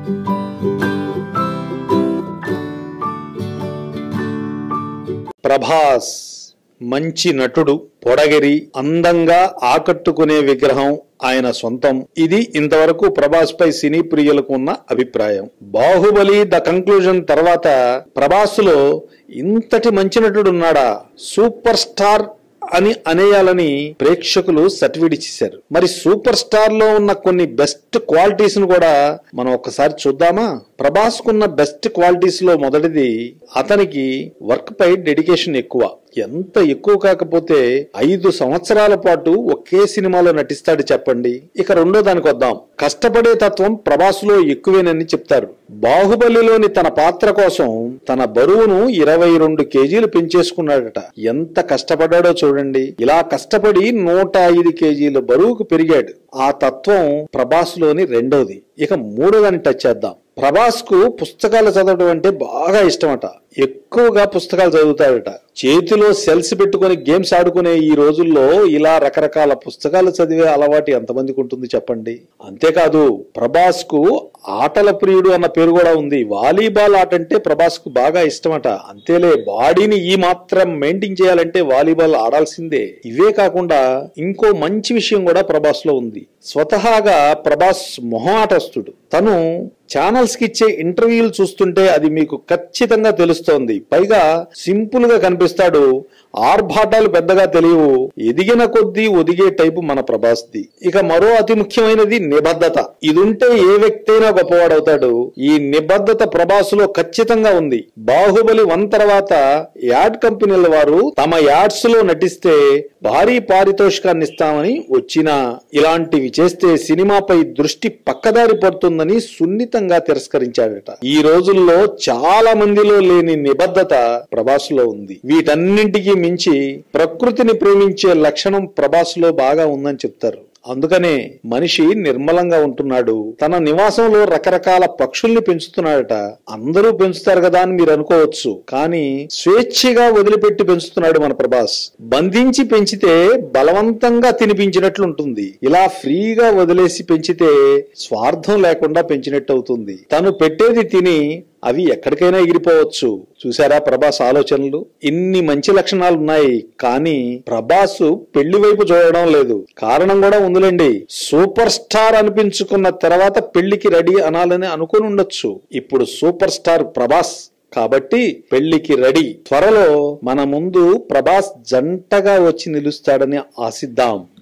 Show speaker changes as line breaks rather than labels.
ప్రభాస్ మంచి నటుడు పొడగిరి అందంగా ఆకట్టుకునే విగ్రహం ఆయన సొంతం ఇది ఇంతవరకు ప్రభాస్ పై సినీ ప్రియులకు ఉన్న అభిప్రాయం బాహుబలి ద కంక్లూజన్ తర్వాత ప్రభాస్ లో ఇంతటి మంచి నటుడు ఉన్నాడా సూపర్ స్టార్ అని అనేయాలని ప్రేక్షకులు సర్టిఫికేట్ ఇచ్చేశారు మరి సూపర్ స్టార్ లో ఉన్న కొన్ని బెస్ట్ క్వాలిటీస్ ను కూడా మనం ఒక్కసారి చూద్దామా ప్రభాస్ కున్న బెస్ట్ క్వాలిటీస్ లో మొదటిది అతనికి వర్క్ పై డెడికేషన్ ఎక్కువ ఎంత ఎక్కువ కాకపోతే ఐదు సంవత్సరాల పాటు ఒకే సినిమాలో నటిస్తాడు చెప్పండి ఇక రెండో దానికి వద్దాం కష్టపడే తత్వం ప్రభాస్లో ఎక్కువేనని చెప్తారు బాహుబలిలోని తన పాత్ర కోసం తన బరువును ఇరవై రెండు కేజీలు పెంచేసుకున్నాడట ఎంత కష్టపడ్డాడో చూడండి ఇలా కష్టపడి నూట ఐదు కేజీల బరువుకు పెరిగాడు ఆ తత్వం ప్రభాస్ లోని రెండోది ఇక మూడోదాన్ని టచ్ చేద్దాం ప్రభాస్ కు పుస్తకాలు చదవడం అంటే బాగా ఇష్టమట ఎక్కువగా పుస్తకాలు చదువుతాడట చేతిలో సెల్స్ పెట్టుకొని గేమ్స్ ఆడుకునే ఈ రోజుల్లో ఇలా రకరకాల పుస్తకాలు చదివే అలవాటు ఎంతమందికి ఉంటుంది చెప్పండి అంతేకాదు ప్రభాస్ కు ఆటల ప్రియుడు అన్న పేరు కూడా ఉంది వాలీబాల్ ఆట అంటే ప్రభాస్ కు బాగా ఇష్టమట అంతేలే బాడీని ఈ మాత్రం మెయింటైన్ చేయాలంటే వాలీబాల్ ఆడాల్సిందే ఇవే కాకుండా ఇంకో మంచి విషయం కూడా ప్రభాస్ లో ఉంది స్వతహాగా ప్రభాస్ మొహాటస్తుడు తను ఛానల్స్ కి ఇచ్చే ఇంటర్వ్యూలు చూస్తుంటే అది మీకు ఖచ్చితంగా తెలుస్తోంది పైగా సింపుల్ గా కనిపిస్తాడు ఆర్భాటాలు పెద్దగా తెలియవు ఎదిగిన కొద్దీ ఒదిగే టైపు మన ప్రభాస్ది ఇక మరో అతి ముఖ్యమైనది నిబద్ధత ఇది ఉంటే ఏ వ్యక్తి అయినా గొప్పవాడవుతాడు ఈ నిబద్ధత ప్రభాస్ లో ఖచ్చితంగా ఉంది బాహుబలి వన్ తర్వాత యాడ్ కంపెనీల వారు తమ యాడ్స్ లో నటిస్తే భారీ పారితోషికాన్ని ఇస్తామని వచ్చినా ఇలాంటివి చేస్తే సినిమాపై దృష్టి పక్కదారి పడుతుందని సున్నితంగా తిరస్కరించాడట ఈ రోజుల్లో చాలా మందిలో లేని నిబద్ధత ప్రభాస్ లో ఉంది వీటన్నింటికి మించి ప్రకృతిని ప్రేమించే లక్షణం ప్రభాస్ లో బాగా ఉందని చెప్తారు అందుకనే మనిషి నిర్మలంగా ఉంటున్నాడు తన నివాసంలో రకరకాల పక్షుల్ని పెంచుతున్నాడట అందరూ పెంచుతారు కదా అని మీరు అనుకోవచ్చు కానీ స్వేచ్ఛగా వదిలిపెట్టి పెంచుతున్నాడు మన ప్రభాస్ బంధించి పెంచితే బలవంతంగా తినిపించినట్లు ఉంటుంది ఇలా ఫ్రీగా వదిలేసి పెంచితే స్వార్థం లేకుండా పెంచినట్టు అవుతుంది తను పెట్టేది తిని అవి ఎక్కడికైనా ఎగిరిపోవచ్చు చూసారా ప్రభాస్ ఆలోచనలు ఇన్ని మంచి లక్షణాలు ఉన్నాయి కానీ ప్రభాస్ పెళ్లి వైపు చూడడం లేదు కారణం కూడా ఉందిలేండి సూపర్ స్టార్ అనిపించుకున్న తర్వాత పెళ్లికి రెడీ అనాలని అనుకుని ఉండొచ్చు ఇప్పుడు సూపర్ స్టార్ ప్రభాస్ కాబట్టి పెళ్లికి రెడీ త్వరలో మన ముందు ప్రభాస్ జంటగా వచ్చి నిలుస్తాడని ఆశిద్దాం